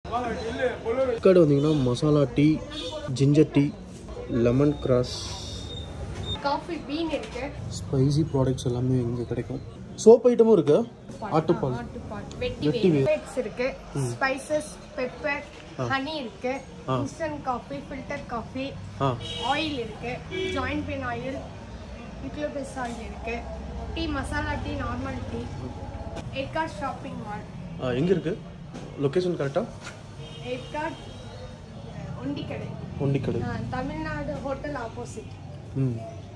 Card வந்தீங்கன்னா masala tea ginger tea lemon grass coffee bean இருக்கு spicy products எல்லாமே இங்கே கிடைக்கும் சோப் ஐட்டமும் இருக்கு ஆட்டுப்பால் ஆட்டுப்பால் வெட்டி வெட்டி வேர். வேக்ஸ் இருக்கு ஸ்பைசஸ் பெப்பர் ஹனி இருக்கு இன்ஸ்டன்ட் காஃபி ஃபில்டர் காஃபி ஆ ஆயில் இருக்கு joint pain oil eucalyptus oil இருக்கு tea masala tea normal tea Yercaud shopping mall ஆ எங்கே இருக்கு லொக்கேஷன் கரெக்டாக ஏற்காட் ஒண்டிக்கடை ஒண்டிக்கடை ஆ, தமிழ்நாடு ஹோட்டல் ஆப்போசிட் ம்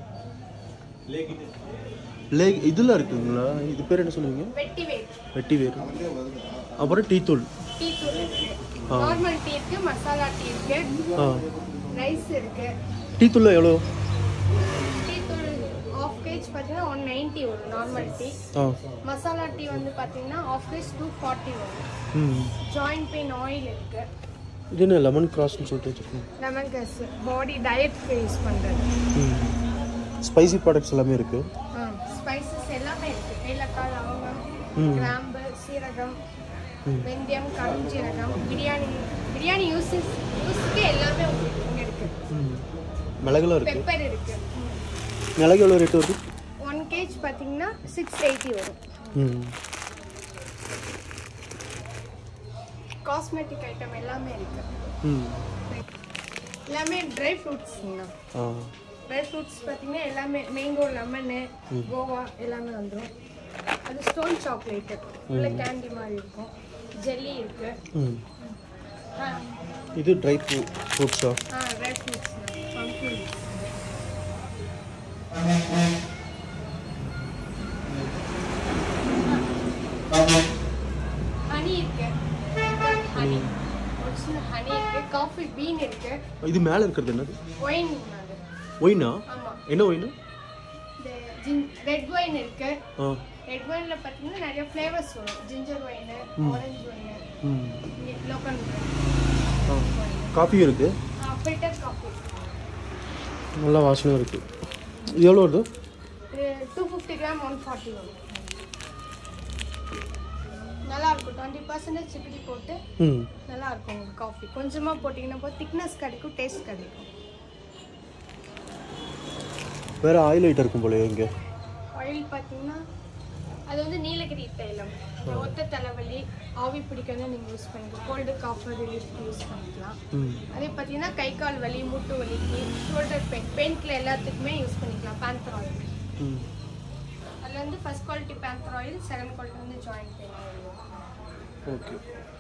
லேக் இதில் இருக்குங்களா இது பேர் என்ன சொல்லுவீங்க வெட்டி வேர் வெட்டி வேறு அப்புறம் டீ தூள் டீ தூள் இருக்கு நார்மல் டீ இருக்கு மசாலா டீ இருக்கு ஆ ரைஸ் இருக்கு டீ தூளில் எவ்வளோ டீ தூள் ஆஃப் கேஜ் பார்த்தீங்கன்னா ஒன் நைன்ட்டி வரும் நார்மல் டீ ஆ மசாலா டீ வந்து பார்த்தீங்கன்னா ஆஃப் கேஜ் டூ ஃபார்ட்டி வரும் ம் ஜாயிண்ட் பெயின் ஆயில் இருக்கு இது என்ன லெமன் கிராஸ்னு சொல்லிட்டு வச்சுருக்கோம் லெமன் கிராஸ் பாடி டயட்க்கு யூஸ் பண்ணுறது ம் ஸ்பைசி ப்ராடக்ட்ஸ் எல்லாமே இருக்குது ஸ்பைசஸ் எல்லாமே இருக்கு ஏலக்காய் லவங்கம் ம். கிராம்பு சீரகம் வெந்தயம் கருஞ்சீரகம் பிரியாணி பிரியாணி யூஸஸ் யூஸ்க்கு எல்லாமே உங்களுக்கு இங்கே இருக்கு ம் மிளகுலாம் இருக்குது பெப்பர் இருக்கு மிளகு எவ்வளோ ரேட் வருது ஒன் கேஜ் பார்த்தீங்கன்னா சிக்ஸ் எயிட்டி வரும் ம் காஸ்மெட்டிக் ஐட்டம் எல்லாமே இருக்கு ம் எல்லாமே ட்ரை ஃப்ரூட்ஸ்ங்கண்ணா ஆ ட்ரை ஃப்ரூட்ஸ் பார்த்தீங்கன்னா எல்லாமே மேங்கோ லெமனு கோவா எல்லாமே வந்துடும் அது ஸ்டோன் சாக்லேட்டு உள்ள கேண்டி மாதிரி இருக்கும் ஜெல்லி இருக்கு ம் ஆ இது ட்ரை ஃப்ரூ ஃப்ரூட்ஸா ஆ ட்ரை ஃப்ரூட்ஸ் பம்கின் ஹனி இருக்கு ஹனி ஒரிஜினல் ஹனி இருக்கு காஃபி பீன் இருக்கு இது மேலே இருக்கிறது என்னது ஒயின் அது ஒயினா ஆமாம் என்ன ஒயினு ரெட் ஒயின் இருக்கு ஆ ரெட் ஒயினில் பார்த்தீங்கன்னா நிறைய ஃப்ளேவர்ஸ் வரும் ஜிஞ்சர் ஒயின் ஆரஞ்சு ஒயின் ம் லோக்கல் ஆ காஃபியும் இருக்குது ஃபில்டர் காஃபி நல்லா வாசனையும் இருக்குது இது எவ்வளோ வருது two fifty gram one forty வரும் நல்லா இருக்கும் டுவெண்ட்டி பர்சன்டேஜ் சிப்பிடி போட்டு ம் நல்லா இருக்கும் உங்களுக்கு காஃபி கொஞ்சமாக போட்டிங்கன்னா போது திக்னஸ் கிடைக்கும் டேஸ்ட் கிடைக்கும் வேறு ஆயில் ஐட்டம் இருக்கும் போல இங்கே ஆயில் பார்த்தீங்கன்னா அது வந்து நீலகிரி தைலம் இந்த ஒத்த தலைவலி ஆவி பிடிக்கணும் நீங்கள் யூஸ் பண்ணிக்கலாம் கோல்டு காஃபர் ரிலீஃப்க்கு யூஸ் பண்ணிக்கலாம் ம் அதே பார்த்தீங்கன்னா கை கால் வலி மூட்டு வலிக்கு ஷோல்டர் பெயின் பெயின்கில் எல்லாத்துக்குமே யூஸ் பண்ணிக்கலாம் பேந்தர் ஆயில் ம் அதில் வந்து first quality panther oil second quality வந்து joint pain oil okay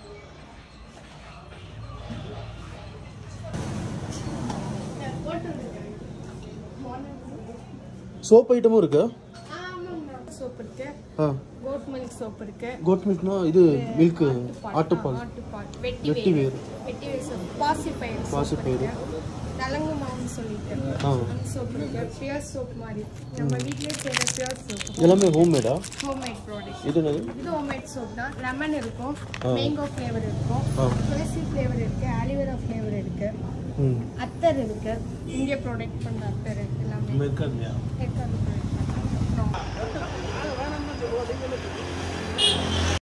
soap ஐட்டமும் இருக்கு சோப் இருக்கு ஆ கோட் மில்க் சோப் இருக்கு கோட் மில்க்னா இது மில்க்கு ஆட்டுப்பால் ஆட்டுப்பால் வெட்டி வெட்டி வேர் வேர் வெட்டி வேர் சோப் பாசி பயிர் பாசி பயிறு. நலங்கு மாவுன்னு சொல்லிட்டு ஆ அந்த சோப் இருக்கு பியர் சோப் மாதிரி நம்ம வீட்லயே செய்யற பியர் சோப் எல்லாமே ஹோம்மேடா ஹோம்மேட் ப்ராடக்ட் இது என்னது இது ஹோம்மேட் சோப் தான் லெமன் இருக்கும் ஆ. மேங்கோ ஃப்ளேவர் இருக்கும் ஆ துளசி ஃப்ளேவர் இருக்கு ஆலிவேரா ஃப்ளேவர் இருக்கு ம் அத்தர் இருக்கு இந்திய ப்ராடக்ட் பண்ண அத்தர் இருக்கு எல்லாமே மெர்க்கன்யா ஏற்காடு product பண்றாங்க.